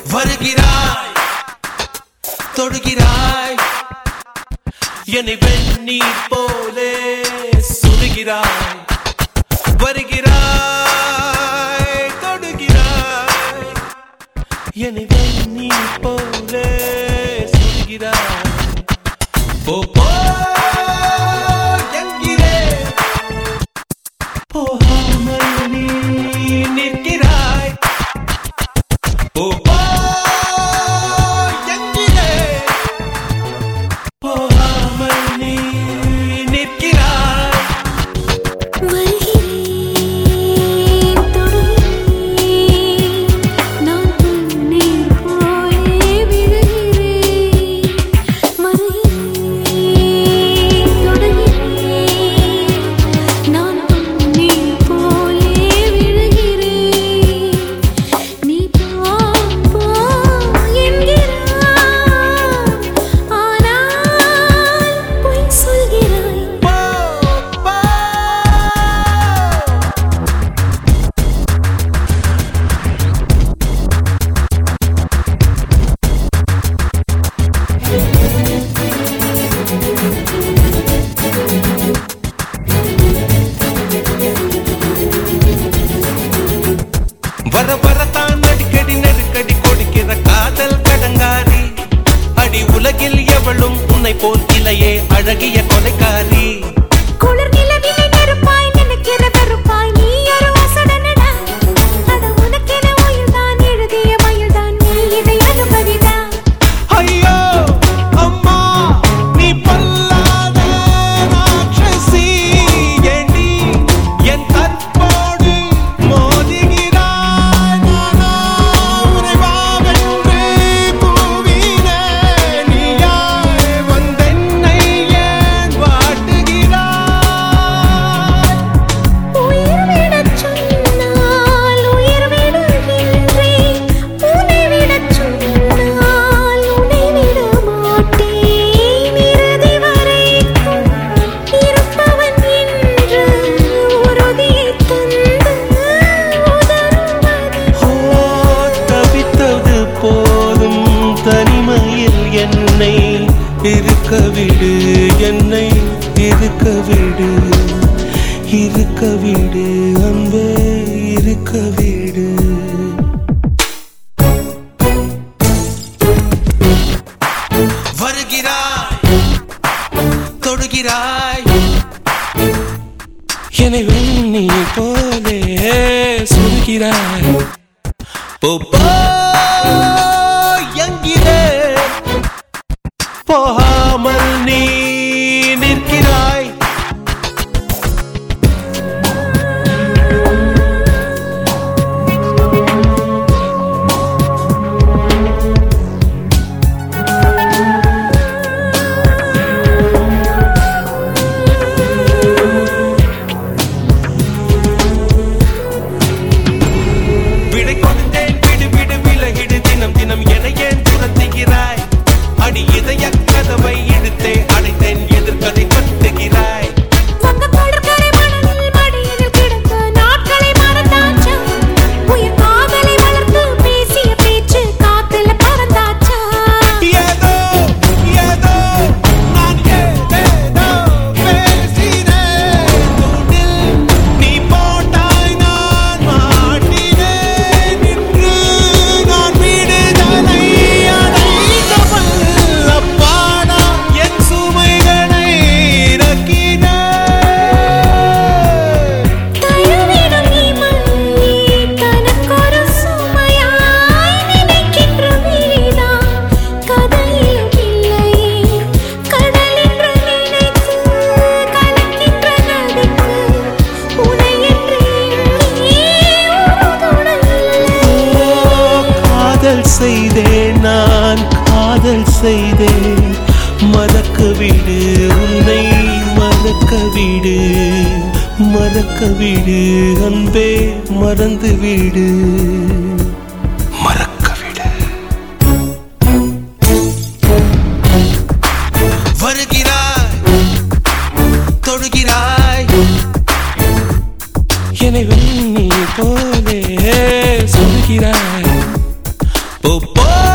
வருகிறாய் தொடுகிறாய் என்னை வெந்நீர் போலே சுடுகிறாய் வருகிறாய் தொடுகிறாய் என்னை வெந்நீர் போலே சுடுகிறாய் போ போ என்கிறேன் போகாமல் நீ நிற்கிறாய் போ போ என்கிறேன் போகாமல் நீ நிற்கிறாய் வருகிறேன் தொடுகிறேன் நான் தண்ணீர் போலே விழுகிறேன் வருகிறேன் தொடுகிறேன் நான் தண்ணீர் போலே விழுகிறேன் நீ போ போ என்கிறாய் ஆனால் பொய் சொல்கிறாய் போ போ வர வரத்தான் அடிக்கடி நெருக்கடி கொடுக்கிற காதல் கடங்காரி அடி உலகில் எவளும் உன்னை போல் இலையே அழகிய கொலைக்காரி குளிர் நிலவிலே நெருப்பாய் நினைக்கிற வெறுப்பாய் நீ ஒரு வாசடனடா அட உனக்கென உயிர்தான் எழுதிய மயில்தான் நீ இதை அனுமதிதான் ஐயோ அம்மா நீ பொல்லாத ராட்சசி ஏண்டி என் கற்போடு மோதுகிறாய் நானா உன்னை வாவென்று கூவினேன் நீயாய் வந்தென்னை ஏன் வாட்டுகிறாய் உயிர் விடச் சொன்னால் உயிர் விடுகின்றேன் உன்னை விடச் சொன்னால் உன்னை விட மாட்டேன் இறுதி வரைக்கும் இருப்பவன் என்று உறுதியைத் தந்து உதறுவது ஓ தவித்தது போதும் தனிமையில் என்னை இருக்க விடு என்னை இருக்க விடு இருக்க விடு அன்பே இருக்க விடு வருகிறாய் தொடுகிறாய் என்னை வெண்ணி போலே சுடுகிறாய் போ போ என்கிறே போகாமல் நீ நிற்கிறாய் விடை கொடுத்தேன் விடு விடு விலகிடு தினம் தினம் என ஏன் துரத்துகிறாய் அடி இதய கதவை இழுத்தே அடைத்தேன் எதிர்கதை கட்டுகிறாய் வங்க கடற்கரை மணலில் மடியில் கிடந்த நாட்களை மறந்தாச்சா உயிர் காதலை வளர்த்து பேசிய பேச்சு காத்துல பறந்தாச்சா ஏதோ ஏதோ நான் ஏதேதோ பேசினேன் தூண்டில் நீ போட்டாய் நான் மாட்டினேன் நின்று நான் விடுதலை அடைந்தவள் அப்பாடா என் சுமைகளை இறக்கினேன் தழுவிடும் இமையே தனக்கொரு சுமையாய் நினைக்கின்ற விழிதான் கதையிலும் இல்லையே கடல் என்று நினைத்து கலக்கின்ற நதிக்கு உனை என்று எண்ணி ஒரு துணை காதல் செய்தேன் நான் காதல் செய்தேன் மறக்க விடு உன்னை மறக்க விடு மறக்க விடு அன்பே மறந்து விடு மறக்க விடு வருகிறாய் தொடுகிறாய் என்னை வெண்ணி போலே சொல்கிறாய் போ போ